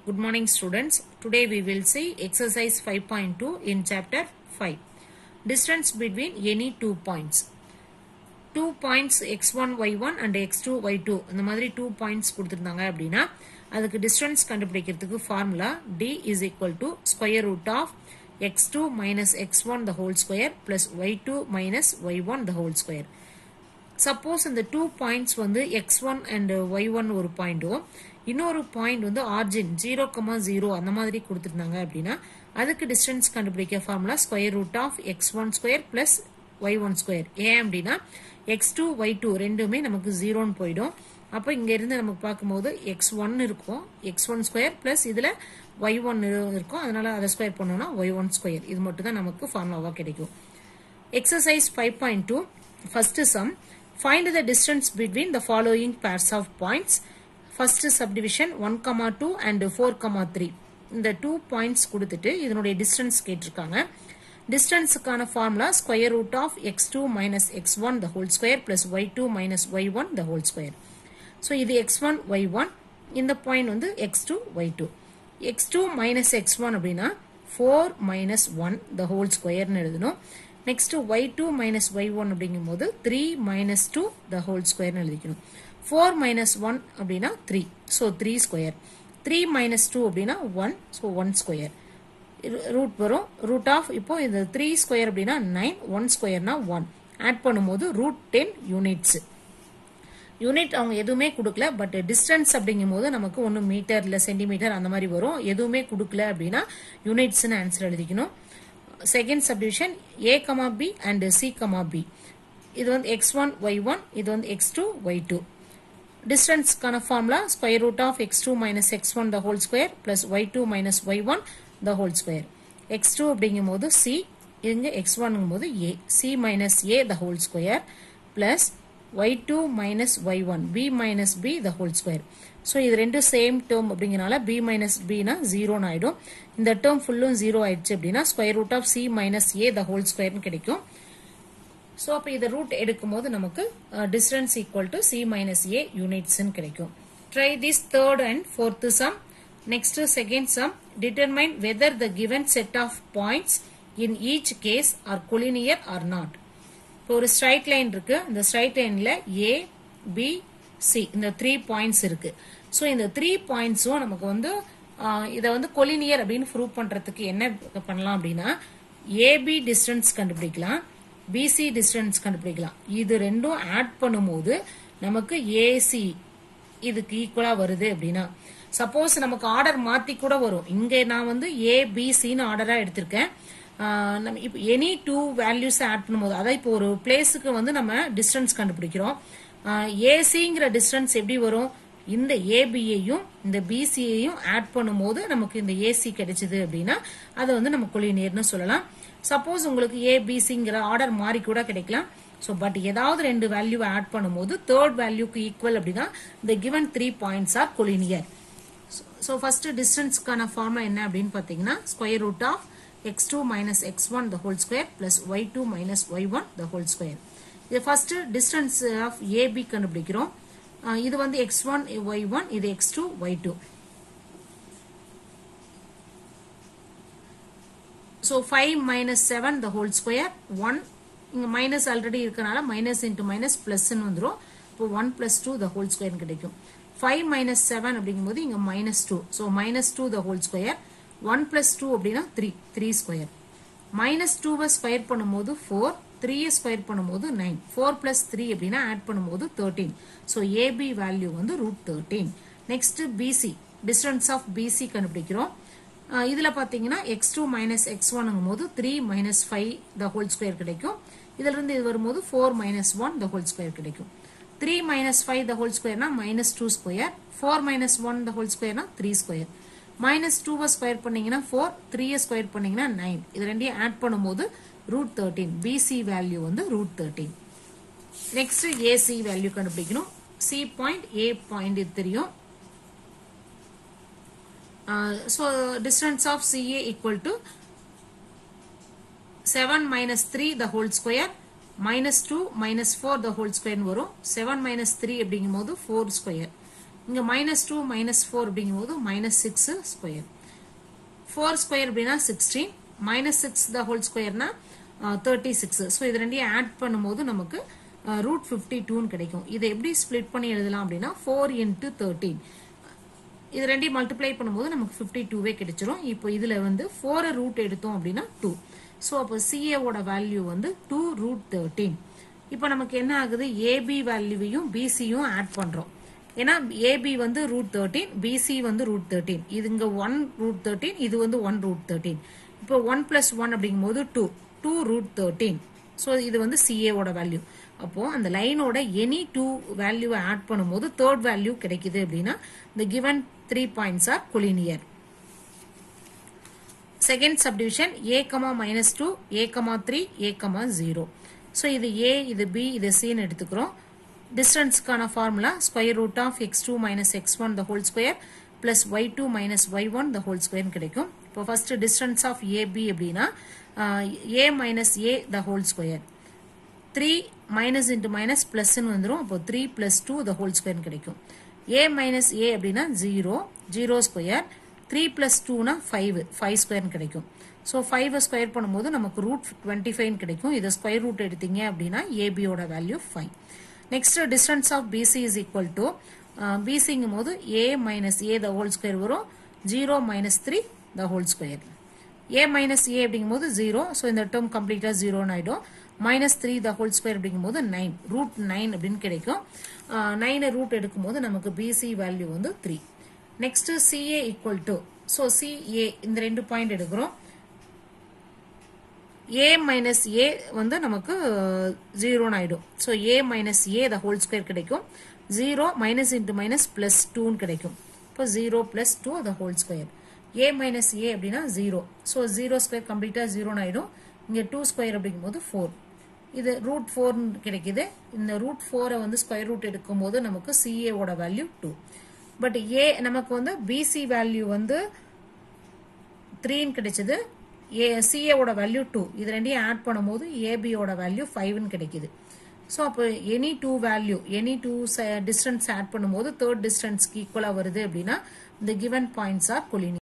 Good morning students. Today we will see exercise 5.2 in chapter 5. Distance between any two points. Two points x1, y1 and x2, y2 இந்த மாதிரி two points கொடுத்திருந்தாங்க அப்படின்னா அதுக்கு distance கண்டுபிடிக்கிறதுக்கு formula d is equal to square root of x2 minus x1 the whole square plus y2 minus y1 the whole square. Suppose இந்த two points வந்து x one and y one ஒரு பாயிண்ட்டும் இன்னொரு point வந்து origin zero comma zero அந்த மாதிரி கொடுத்துருந்தாங்க அப்படின்னா அதுக்கு டிஸ்டன்ஸ் கண்டுபிடிக்க formula square root of x one square plus y one square ஏன் அப்படின்னா எக்ஸ் டூ ஒய் டூ ரெண்டுமே நமக்கு ஜீரோன்னு போயிடும் அப்போ இங்க இருந்து நமக்கு பார்க்கும்போது எக்ஸ் ஒன் இருக்கும் எக்ஸ் ஒன் ஸ்கொயர் பிளஸ் இதுல ஒய் ஒன் இருக்கும் அதனால அதை ஸ்கொயர் பண்ணோம்னா ஒய் ஒன் ஸ்கொயர் இது மட்டும் தான் நமக்கு ஃபார்முலாவா கிடைக்கும் exercise five point two first sum Find the distance between the following pairs of points. First subdivision 1, 2 and 4, 3. இந்த டூ பாயிண்ட்ஸ் கொடுத்துட்டு இதனுடைய டிஸ்டன்ஸ் கேட்டிருக்காங்க டிஸ்டன்ஸுக்கான formula square root of x two minus x one the whole square plus y two minus y one the whole square so இது x one y one இந்த point வந்து x two y two x two minus x one அப்படின்னா four minus one the whole ஸ்கொயர்னு எழுதணும் next y two minus y one அப்படிங்கும் போது three minus two the whole ஸ்கொயர்னு எழுதிக்கணும் ஃபோர் மைனஸ் ஒன் அப்படின்னா three so three square three minus two அப்படின்னா one so one square root வரும் root of இப்போ இந்த த்ரீ ஸ்கொயர் அப்படின்னா நைன் ஒன் ஸ்கொயர்னா ஒன் ஆட் பண்ணும்போது ரூட் டென் யூனிட்ஸ் யூனிட் அவங்க எதுவுமே கொடுக்கல பட் டிஸ்டன்ஸ் அப்படிங்கும் போது நமக்கு ஒன்று மீட்டர் இல்லை சென்டிமீட்டர் அந்த மாதிரி வரும் எதுவுமே கொடுக்கல அப்படின்னா யூனிட்ஸ்னு ஆன்சர் எழுதிக்கணும் second subdivision A comma B and C comma B இது வந்து எக்ஸ் ஒன் ஒய் ஒன் இது வந்து எக்ஸ் டூ ஒய் டூ டிஸ்டன்ஸ்க்கான formula square root of x two minus x one the whole square plus y two minus y one the whole square x two அப்படிங்கும் போது C இங்க x ஒன்னும் போது A C minus A the whole square plus y two minus y one B minus B the whole square so இது ரெண்டும் same term அப்படிங்கனால B minus பினா ஜீரோன்னு ஆயிடும் இந்த டேர்ம் ஃபுல்லும் ஜீரோ ஆயிடுச்சு அப்படின்னா square root of C minus A the whole ஸ்கொயர்னு கிடைக்கும் ஸோ அப்போ இதை ரூட் எடுக்கும் போது நமக்கு distance equal to C minus A யூனிட்ஸ்ன்னு கிடைக்கும் try this third and fourth sum next second sum determine whether the given set of points in each case R collinear or not இப்போ ஒரு straight line இருக்கு இந்த straight லைன்ல A B C இந்த three points இருக்கு so இந்த three பாயிண்ட்ஸும் நமக்கு வந்து இதை வந்து கொலினியர் அப்படின்னு ப்ரூவ் பண்றதுக்கு என்ன பண்ணலாம் அப்படின்னா ஏபி டிஸ்டன்ஸ் கண்டுபிடிக்கலாம் பிசி டிஸ்டன்ஸ் கண்டுபிடிக்கலாம் இது ரெண்டும் ஆட் பண்ணும்போது நமக்கு ஏசி இதுக்கு ஈக்குவலா வருது அப்படின்னா சப்போஸ் நமக்கு ஆர்டர் மாத்தி கூட வரும் இங்க நான் வந்து ஏ பிசின்னு ஆர்டரா எடுத்திருக்கேன் நம்ம இப்போ எனி டூ வேல்யூஸ் ஆட் பண்ணும்போது அதாவது இப்போ ஒரு பிளேஸுக்கு வந்து நம்ம டிஸ்டன்ஸ் கண்டுபிடிக்கிறோம் ஏசிங்கிற டிஸ்டன்ஸ் எப்படி வரும் இந்த ஏபியையும் இந்த பிசியையும் ஆட் பண்ணும்போது நமக்கு இந்த ஏசி கிடைச்சது அப்படின்னா அதை வந்து நம்ம கொலினியர்னு சொல்லலாம் சப்போஸ் உங்களுக்கு ஏபிசிங்கிற ஆர்டர் மாறி கூட கிடைக்கலாம் ஸோ பட் ஏதாவது ரெண்டு வேல்யூ ஆட் பண்ணும்போது தேர்ட் வேல்யூக்கு ஈக்குவல் அப்படின்னா இந்த given three points are collinear so first டிஸ்டன்ஸ்க்கான ஃபார்முலா என்ன அப்படின்னு பார்த்தீங்கன்னா square root of x two minus x one the whole square plus y two minus y one the whole square இது first distance of AB கண்டுபிடிக்கிறோம் இது வந்து x one y one இது x two y two so five minus seven the whole square one இங்கே minus already இருக்கனால minus into minus பிளஸ்ன்னு வந்துடும் இப்போ one plus two the whole square கிடைக்கும் ஃபைவ் மைனஸ் செவன் அப்படிங்கும்போது இங்கே minus two so minus two the whole square one plus two அப்படின்னா three three square minus டூவை ஸ்கொயர் பண்ணும்போது ஃபோர் த்ரீயை ஸ்கொயர் பண்ணும்போது நைன் ஃபோர் பிளஸ் த்ரீ அப்படின்னா add பண்ணும்போது தேர்ட்டீன் ஸோ ஏபி வேல்யூ வந்து root thirteen next BC distance of BC கண்டுபிடிக்கிறோம் இதில் பார்த்தீங்கன்னா எக்ஸ் டூ மைனஸ் எக்ஸ் ஒன்னுங்கும் போது three minus five the whole square கிடைக்கும் இதுல இருந்து இது வரும்போது four minus one the whole square கிடைக்கும் three minus five the whole ஸ்கொயர்னா minus two square four minus one the whole ஸ்கொயர்னா த்ரீ ஸ்கொயர் மைனஸ் டூவை ஸ்கொயர் பண்ணீங்கன்னா ஃபோர் த்ரீயை ஸ்கொயர் பண்ணீங்கன்னா நைன் இது ரெண்டையும் ஆட் பண்ணும்போது ரூட் தேர்ட்டீன் பிசி வேல்யூ வந்து root thirteen next AC value கண்டுபிடிக்கணும் சி பாயிண்ட் ஏ பாயிண்ட் இது தெரியும் so distance of CA equal to seven minus three the whole square minus two minus four the whole square வரும் seven minus three அப்படிங்கும் போது four square இங்க minus two minus four அப்படிங்கும்போது minus six square four square அப்படின்னா sixteen minus six the whole ஸ்கொயர்னா thirty six so இது ரெண்டையும் add பண்ணும்போது நமக்கு ரூட் ஃபிஃப்டி டூன்னு கிடைக்கும் இதை எப்படி ஸ்ப்ளிட் பண்ணி எழுதலாம் அப்படின்னா ஃபோர் இன்ட்டு தேர்ட்டீன் இது ரெண்டையும் மல்டிப்ளை பண்ணும்போது நமக்கு ஃபிஃப்டி டூவே கிடைச்சிரும் இப்போ இதில் வந்து ஃபோரை ரூட் எடுத்தோம் அப்படின்னா டூ ஸோ அப்போ சிஏவோட வேல்யூ வந்து டூ ரூட் தேர்ட்டீன் இப்போ நமக்கு என்ன ஆகுது ஏபி வேல்யூவையும் பிசியும் ஆட் பண்ணுறோம் ஏன்னா ஏபி வந்து ரூட் தேர்ட்டீன் பிசி வந்து ரூட் தேர்ட்டீன் இது இங்க ஒன் ரூட் தேர்ட்டீன் இது வந்து ஒன் ரூட் தேர்ட்டீன் இப்போ ஒன் பிளஸ் ஒன் அப்படிங்கும்போது two two root thirteen so இது வந்து சிஏவோட வேல்யூ அப்போ அந்த லைனோட எனி டூ வேல்யூவை ஆட் பண்ணும்போது தேர்ட் வேல்யூ கிடைக்குது அப்படின்னா இந்த given three points are collinear second subdivision A comma minus two A comma three A comma zero so இது ஏ இது பி இது சின்னு எடுத்துக்கிறோம் டிஸ்டன்ஸ்க்கான formula square root of x two minus x one the whole square plus y two minus y one the whole square கிடைக்கும் இப்போ first distance of AB அப்படின்னா A minus A the whole square three minus into minus பிளஸ்ன்னு வந்துடும் அப்போ three plus two the whole square கிடைக்கும் A minus A அப்படின்னா zero zero square three plus டூனா five five ஸ்கொயர்னு கிடைக்கும் ஸோ ஃபைவ் ஸ்கொயர் பண்ணும்போது நமக்கு ரூட் டுவெண்ட்டி ஃபைவ் கிடைக்கும் இதை ஸ்கொயர் ரூட் எடுத்தீங்க அப்படின்னா ஏபியோட value five next distance of BC is equal to பிசிங்கும் போது A minus A the whole square வரும் zero minus three the whole square A minus A அப்படிங்கும்போது ஜீரோ ஸோ இந்த டேர்ம் கம்ப்ளீட்டாக ஜீரோன்னு ஆகிடும் minus three the whole square அப்படிங்கும்போது nine root nine அப்படின்னு கிடைக்கும் நைனை ரூட் எடுக்கும்போது நமக்கு பிசி வேல்யூ வந்து three next CA equal to so CA இந்த ரெண்டு பாயிண்ட் எடுக்கிறோம் ஏ மைனஸ் ஏ வந்து நமக்கு ஜீரோன்னு ஆயிடும் so A minus A the whole square கிடைக்கும் zero minus into minus plus டூன்னு கிடைக்கும் இப்போ zero plus two the whole square A minus A அப்படின்னா ஜீரோ ஸோ ஜீரோ ஸ்கொயர் கம்ப்ளீட்டாக ஜீரோன்னு ஆயிடும் இங்கே டூ ஸ்கொயர் அப்படிங்கும்போது ஃபோர் இது ரூட் ஃபோர்னு கிடைக்குது இந்த ரூட் ஃபோரை வந்து ஸ்கொயர் ரூட் எடுக்கும்போது நமக்கு சிஏவோட வேல்யூ டூ பட் ஏ நமக்கு வந்து பிசி வேல்யூ வந்து த்ரீன்னு கிடைச்சது ஏ சிஏவோட வேல்யூ டூ இது ரெண்டையும் ஆட் பண்ணும்போது ஏபியோட வேல்யூ ஃபைவ்னு கிடைக்குது ஸோ அப்போ any two value any two distance add பண்ணும்போது தேர்ட் டிஸ்டன்ஸ்க்கு ஈக்குவலாக வருது அப்படின்னா இந்த கிவன் பாயிண்ட்ஸ் ஆர் கொலினி